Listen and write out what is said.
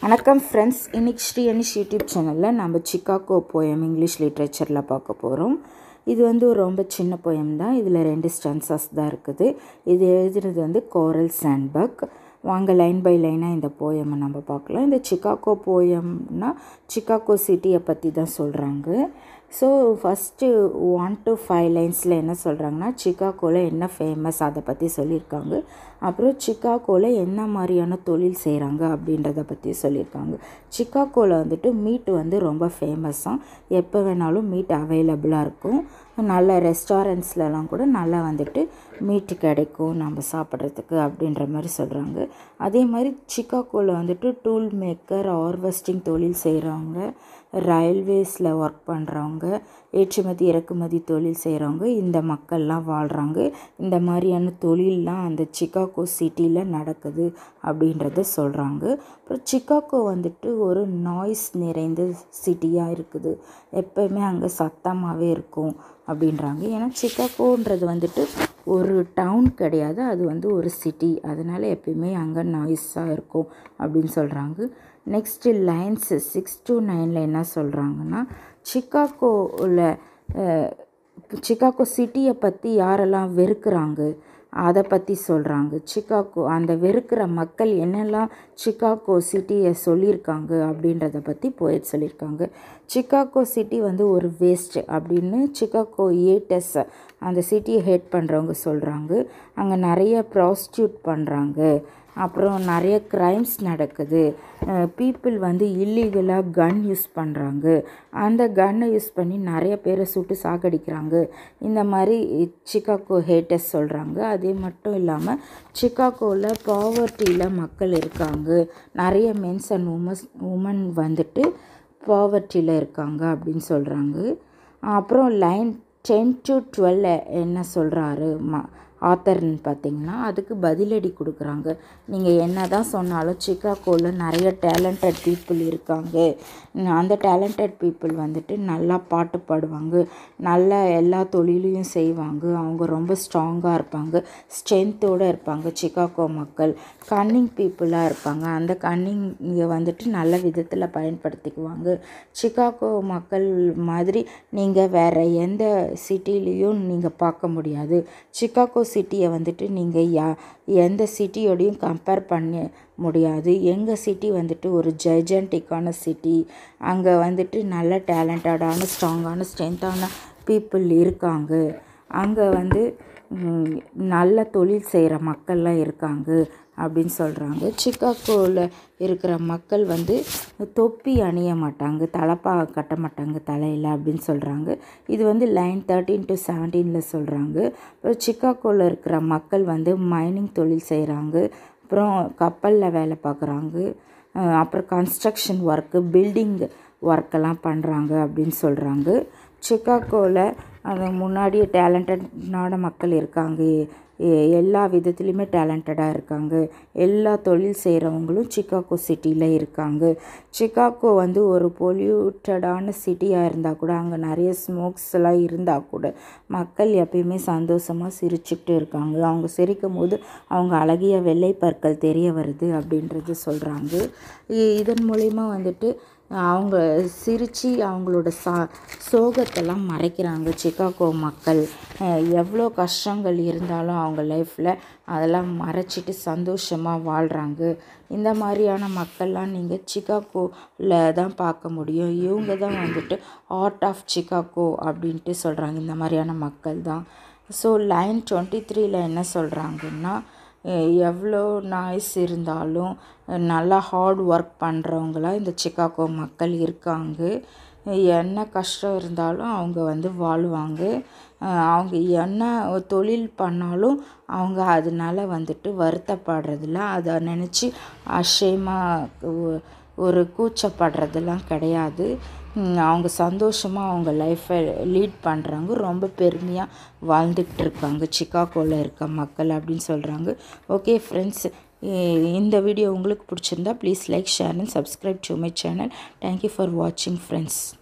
வணக்கம் ஃப்ரெண்ட்ஸ் இன்னைக்கு ஸ்ரீ அனிஷ் யூடியூப் சேனலில் நம்ம சிக்காகோ போயம் இங்கிலீஷ் லிட்ரேச்சரில் பார்க்க போகிறோம் இது வந்து ஒரு ரொம்ப சின்ன போயம் தான் இதில் ரெண்டு ஸ்டன்சஸ் தான் இருக்குது இது எழுதுறது வந்து கோரல் சாண்ட்பர்க் வாங்க லைன் பை லைனாக இந்த போயமை நம்ம பார்க்கலாம் இந்த சிக்காகோ போயம்னா சிக்காகோ சிட்டியை பற்றி தான் சொல்கிறாங்க so first one to five லைன்ஸில் என்ன சொல்கிறாங்கன்னா சிக்காகோவில் என்ன ஃபேமஸ் அதை பற்றி சொல்லியிருக்காங்க அப்புறம் சிக்காகோவில் என்ன மாதிரியான தொழில் செய்கிறாங்க அப்படின்றத பற்றி சொல்லியிருக்காங்க சிக்காகோவில் வந்துட்டு மீட் வந்து ரொம்ப ஃபேமஸாக எப்போ வேணாலும் மீட் அவைலபிளாக இருக்கும் நல்ல ரெஸ்டாரண்ட்ஸ்லலாம் கூட நல்லா வந்துட்டு மீட்டு கிடைக்கும் நம்ம சாப்பிட்றதுக்கு அப்படின்ற மாதிரி சொல்கிறாங்க அதே மாதிரி சிக்காகோவில் வந்துட்டு டூல் மேக்கர் ஹார்வெஸ்டிங் தொழில் செய்கிறவங்க ரயில்வேஸில் ஒர்க் பண்ணுறவங்க ஏற்றுமதி இறக்குமதி தொழில் செய்கிறவங்க இந்த மக்கள்லாம் வாழ்கிறாங்க இந்த மாதிரியான தொழிலெலாம் அந்த சிக்காகோ சிட்டியில் நடக்குது அப்படின்றத சொல்கிறாங்க அப்புறம் சிக்காகோ வந்துட்டு ஒரு நாய்ஸ் நிறைந்த சிட்டியாக இருக்குது எப்போயுமே அங்கே சத்தமாகவே இருக்கும் அப்படின்றாங்க ஏன்னா சிக்காகோன்றது வந்துட்டு ஒரு டவுன் கிடையாது அது வந்து ஒரு சிட்டி அதனால் எப்பயுமே அங்கே நாய்ஸாக இருக்கும் அப்படின்னு சொல்கிறாங்க நெக்ஸ்ட்டு லைன்ஸு சிக்ஸ் டு நைனில் என்ன சொல்கிறாங்கன்னா சிக்காகோவில் சிக்காகோ சிட்டியை பற்றி யாரெல்லாம் வெறுக்கிறாங்க அதை பற்றி சொல்கிறாங்க சிக்காகோ அந்த வெறுக்கிற மக்கள் என்னெல்லாம் சிக்காகோ சிட்டியை சொல்லியிருக்காங்க அப்படின்றத பற்றி போயட் சொல்லியிருக்காங்க சிக்காகோ சிட்டி வந்து ஒரு வேஸ்ட் அப்படின்னு சிக்காகோ ஏட்டஸ் அந்த சிட்டியை ஹேட் பண்ணுறவங்க சொல்கிறாங்க அங்கே நிறைய ப்ராஸ்டியூட் பண்ணுறாங்க அப்புறம் நிறைய க்ரைம்ஸ் நடக்குது பீப்புள் வந்து இல்லீகலாக கன் யூஸ் பண்ணுறாங்க அந்த கன்னை யூஸ் பண்ணி நிறைய பேரை சுட்டு சாகடிக்கிறாங்க இந்த மாதிரி சிக்காகோ ஹேட்டர்ஸ் சொல்கிறாங்க அதே மட்டும் இல்லாமல் சிக்காகோவில் பாவர்ட்டியில் மக்கள் இருக்காங்க நிறைய மென்ஸ் அண்ட் உமஸ் உமன் வந்துட்டு பாவர்ட்டியில் இருக்காங்க அப்படின்னு சொல்கிறாங்க அப்புறம் லைன் டென் டு டுவெல் என்ன சொல்கிறாரு மா ஆத்தர்னு பார்த்தீங்கன்னா அதுக்கு பதிலடி கொடுக்குறாங்க நீங்கள் என்ன தான் சொன்னாலும் சிக்காகோவில் நிறைய டேலண்டட் பீப்புள் இருக்காங்க அந்த டேலண்டட் பீப்புள் வந்துட்டு நல்லா பாட்டு பாடுவாங்க நல்லா எல்லா தொழிலையும் செய்வாங்க அவங்க ரொம்ப ஸ்ட்ராங்காக இருப்பாங்க ஸ்ட்ரென்த்தோடு இருப்பாங்க சிக்காகோ மக்கள் கன்னிங் பீப்புளாக இருப்பாங்க அந்த கன்னிங் இங்கே வந்துட்டு நல்ல விதத்தில் பயன்படுத்திக்குவாங்க சிக்காகோ மக்கள் மாதிரி நீங்கள் வேறு எந்த சிட்டிலையும் நீங்கள் பார்க்க முடியாது சிக்காகோ சிட்டியை வந்துட்டு நீங்கள் யா எந்த சிட்டியோடையும் கம்பேர் பண்ண முடியாது எங்கள் சிட்டி வந்துட்டு ஒரு ஜெஜென்டிக்கான சிட்டி அங்கே வந்துட்டு நல்ல டேலண்டடான ஸ்ட்ராங்கான ஸ்ட்ரென்த்தான பீப்புள் இருக்காங்க அங்கே வந்து நல்ல தொழில் செய்கிற மக்கள்லாம் இருக்காங்க அப்படின்னு சொல்கிறாங்க சிக்காகோவில் இருக்கிற மக்கள் வந்து தொப்பி அணிய மாட்டாங்க தலப்பா கட்ட மாட்டாங்க தலையில் அப்படின்னு சொல்கிறாங்க இது வந்து லைன் தேர்ட்டீன் டு செவன்டீனில் சொல்கிறாங்க அப்புறம் சிக்காகோவில் இருக்கிற மக்கள் வந்து மைனிங் தொழில் செய்கிறாங்க அப்புறம் கப்பலில் வேலை பார்க்குறாங்க அப்புறம் கன்ஸ்ட்ரக்ஷன் ஒர்க்கு பில்டிங் ஒர்க்கெல்லாம் பண்ணுறாங்க அப்படின்னு சொல்கிறாங்க சிக்காகோவில் அது முன்னாடியே டேலண்டடான மக்கள் இருக்காங்க எல்லா விதத்துலேயுமே டேலண்டடாக இருக்காங்க எல்லா தொழில் செய்கிறவங்களும் சிக்காகோ சிட்டியில் இருக்காங்க சிக்காகோ வந்து ஒரு பொல்யூட்டடான சிட்டியாக இருந்தால் கூட அங்கே நிறைய ஸ்மோக்ஸ் எல்லாம் இருந்தால் கூட மக்கள் எப்பயுமே சந்தோஷமாக சிரிச்சுக்கிட்டு இருக்காங்க அவங்க சிரிக்கும் போது அவங்க அழகிய வெள்ளை பற்கள் தெரிய வருது அப்படின்றது சொல்கிறாங்க இதன் மூலிமா வந்துட்டு அவங்க சிரித்து அவங்களோட சா சோகத்தெல்லாம் மறைக்கிறாங்க சிக்காகோ மக்கள் எவ்வளோ கஷ்டங்கள் இருந்தாலும் அவங்க லைஃப்பில் அதெல்லாம் மறைச்சிட்டு சந்தோஷமாக வாழ்கிறாங்க இந்த மாதிரியான மக்கள்லாம் நீங்கள் சிக்காகோவில் தான் பார்க்க முடியும் இவங்க தான் வந்துட்டு ஆர்ட் ஆஃப் சிக்காகோ அப்படின்ட்டு சொல்கிறாங்க இந்த மாதிரியான மக்கள் தான் ஸோ லைன் டுவெண்ட்டி த்ரீல என்ன சொல்கிறாங்கன்னா எவ்வளோ நாய்ஸ் இருந்தாலும் நல்லா ஹார்ட் ஒர்க் பண்ணுறவங்களாம் இந்த சிக்காகோ மக்கள் இருக்காங்க என்ன கஷ்டம் இருந்தாலும் அவங்க வந்து வாழ்வாங்க அவங்க என்ன தொழில் பண்ணாலும் அவங்க அதனால வந்துட்டு வருத்தப்படுறதில்ல அதை நினச்சி அஷயமாக ஒரு கூச்சப்படுறதெல்லாம் கிடையாது அவங்க சந்தோஷமாக அவங்க லைஃப்பை லீட் பண்ணுறாங்க ரொம்ப பெருமையாக வாழ்ந்துக்கிட்டு இருக்காங்க சிக்காகோவில் இருக்க மக்கள் அப்படின்னு சொல்கிறாங்க ஓகே ஃப்ரெண்ட்ஸ் இந்த வீடியோ உங்களுக்கு பிடிச்சிருந்தா please like share and subscribe to my channel thank you for வாட்சிங் ஃப்ரெண்ட்ஸ்